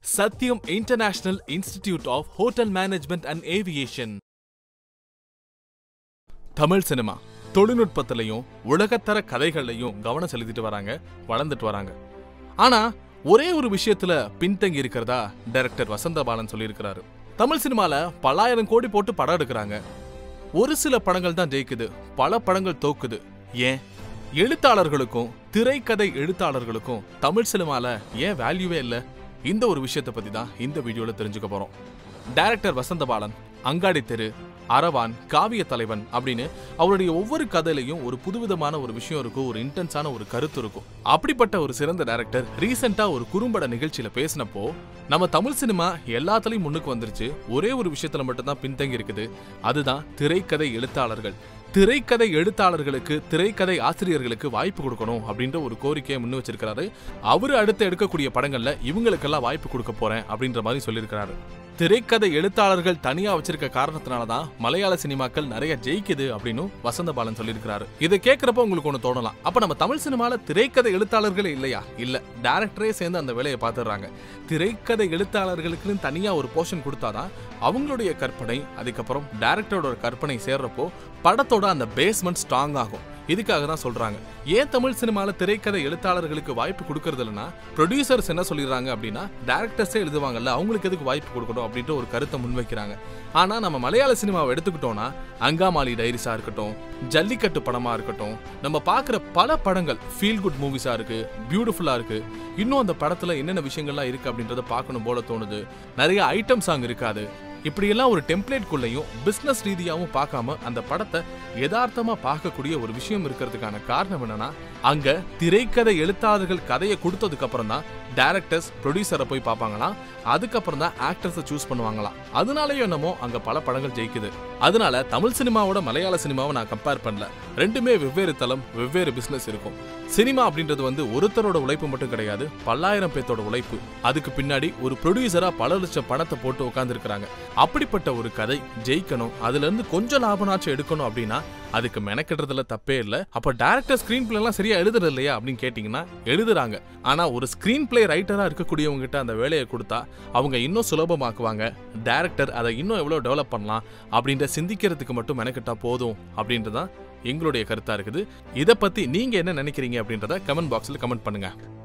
Sathyam international institute of hotel management and aviation Tamil cinema தொழில்நுட்பத்திலையும் உலகத்தர கதைகள்லையும் கவனம் செலுத்திட்டு வராங்க வளர்ந்துட்டு வராங்க ஆனா ஒரே ஒரு விஷயத்துல பின்தங்கி இருக்கிறதா டைரக்டர் வசந்தபாலன் சொல்லியிருக்கிறாரு தமிழ் சினிமால பல்லாயிரம் கோடி போட்டு படம் எடுக்கிறாங்க ஒரு சில படங்கள் தான் ஜெயிக்குது பல படங்கள் தோக்குது ஏன் எழுத்தாளர்களுக்கும் திரைக்கதை எழுத்தாளர்களுக்கும் தமிழ் சினிமால ஏன் வேல்யூவே இல்லை இந்த ஒரு விஷயத்தை பத்தி தான் இந்த வீடியோல தெரிஞ்சுக்க போறோம் டைரக்டர் வசந்தபாலன் அங்காடி தெரு அரவான் காவிய தலைவன் அப்படின்னு அவருடைய ஒவ்வொரு கதையிலையும் ஒரு புதுவிதமான ஒரு விஷயம் இருக்கும் ஒரு இன்டென்ஸான ஒரு கருத்து இருக்கும் அப்படிப்பட்ட ஒரு சிறந்த டைரக்டர் ரீசெண்டா ஒரு குறும்பட நிகழ்ச்சியில பேசினப்போ நம்ம தமிழ் சினிமா எல்லாத்துலயும் முன்னுக்கு வந்துருச்சு ஒரே ஒரு விஷயத்துல மட்டும்தான் பின்தங்கி இருக்குது அதுதான் திரைக்கதை எழுத்தாளர்கள் திரைக்கதை எழுத்தாளர்களுக்கு திரைக்கதை ஆசிரியர்களுக்கு வாய்ப்பு கொடுக்கணும் அப்படின்ற ஒரு கோரிக்கையை முன் வச்சிருக்கிறாரு அவரு அடுத்து எடுக்கக்கூடிய படங்கள்ல இவங்களுக்கெல்லாம் வாய்ப்பு கொடுக்க போறேன் அப்படின்ற மாதிரி சொல்லியிருக்கிறாரு திரைக்கதை எழுத்தாளர்கள் தனியா வச்சிருக்க காரணத்தினால தான் மலையாள சினிமாக்கள் நிறைய ஜெயிக்குது அப்படின்னு வசந்தபாலன் சொல்லியிருக்கிறாரு இதை கேட்கறப்ப உங்களுக்கு ஒன்று தோணலாம் அப்ப நம்ம தமிழ் சினிமால திரைக்கதை எழுத்தாளர்களே இல்லையா இல்ல டேரக்டரே சேர்ந்து அந்த வேலையை பார்த்துடுறாங்க திரைக்கதை எழுத்தாளர்களுக்குன்னு தனியா ஒரு போர்ஷன் கொடுத்தாதான் அவங்களுடைய கற்பனை அதுக்கப்புறம் டேரக்டரோட கற்பனை சேர்றப்போ படத்தோட அந்த பேஸ்மெண்ட் ஸ்ட்ராங் ஆகும் இதுக்காக தான் சொல்றாங்க ஏன் தமிழ் சினிமால திரைக்கதை எழுத்தாளர்களுக்கு வாய்ப்பு கொடுக்கறது இல்லைன்னா ப்ரொடியூசர்ஸ் என்ன சொல்லிடுறாங்க அப்படின்னா டேரக்டர்ஸே எழுதுவாங்கல்ல அவங்களுக்கு எதுக்கு வாய்ப்பு கொடுக்கணும் அப்படின்ற ஒரு கருத்தை முன்வைக்கிறாங்க ஆனா நம்ம மலையாள சினிமாவை எடுத்துக்கிட்டோம்னா அங்காமாலி டைரிஸா இருக்கட்டும் ஜல்லிக்கட்டு படமா இருக்கட்டும் நம்ம பார்க்குற பல படங்கள் ஃபீல் குட் மூவிஸா இருக்கு பியூட்டிஃபுல்லா இருக்கு இன்னும் அந்த படத்துல என்னென்ன விஷயங்கள்லாம் இருக்கு அப்படின்றத பார்க்கணும் போல தோணுது நிறைய ஐட்டம் சாங் இருக்காது இப்படியெல்லாம் ஒரு டெம்ப்ளேட்குள்ளேயும் பிசினஸ் ரீதியாகவும் பார்க்காம அந்த படத்தை யதார்த்தமா பார்க்கக்கூடிய ஒரு விஷயம் இருக்கிறதுக்கான காரணம் என்னன்னா அங்க திரைக்கதை எழுத்தாளர்கள் கதையை கொடுத்ததுக்கு அப்புறம் தான் டேரக்டர்ஸ் ப்ரொடியூசரை போய் பார்ப்பாங்களாம் அதுக்கப்புறம் தான் ஆக்டர்ஸை சூஸ் பண்ணுவாங்களாம் அதனாலயும் என்னமோ அங்க பல படங்கள் ஜெயிக்குது அதனால தமிழ் சினிமாவோட மலையாள சினிமாவை நான் கம்பேர் பண்ணல ரெண்டுமே வெவ்வேறு தளம் வெவ்வேறு பிசினஸ் இருக்கும் சினிமா அப்படின்றது வந்து ஒருத்தரோட உழைப்பு மட்டும் கிடையாது பல்லாயிரம் பேர்த்தோட உழைப்பு அதுக்கு பின்னாடி ஒரு ப்ரொடியூசரா பல லட்சம் பணத்தை போட்டு உட்காந்துருக்காங்க அப்படிப்பட்ட ஒரு கதை ஜெயிக்கணும் அதுல இருந்து கொஞ்சம் லாபனாச்சும் எடுக்கணும் அப்படின்னா அதுக்கு மெனக்கிடுறதுல தப்பே இல்லை அப்ப டேரக்டர் ஸ்கிரீன் பிளே எல்லாம் சரியா எழுதுறது இல்லையா அப்படின்னு கேட்டீங்கன்னா எழுதுறாங்க ஆனா ஒரு ஸ்கிரீன் பிளே ரைட்டரா இருக்கக்கூடியவங்க கிட்ட அந்த வேலையை கொடுத்தா அவங்க இன்னும் சுலபமாக்குவாங்க டேரக்டர் அதை இன்னும் எவ்வளவு டெவலப் பண்ணலாம் அப்படின்ற சிந்திக்கிறதுக்கு மட்டும் மெனக்கிட்டா போதும் அப்படின்றதான் எங்களுடைய கருத்தா இருக்குது இதை பத்தி நீங்க என்ன நினைக்கிறீங்க அப்படின்றத கமெண்ட் பாக்ஸ்ல கமெண்ட் பண்ணுங்க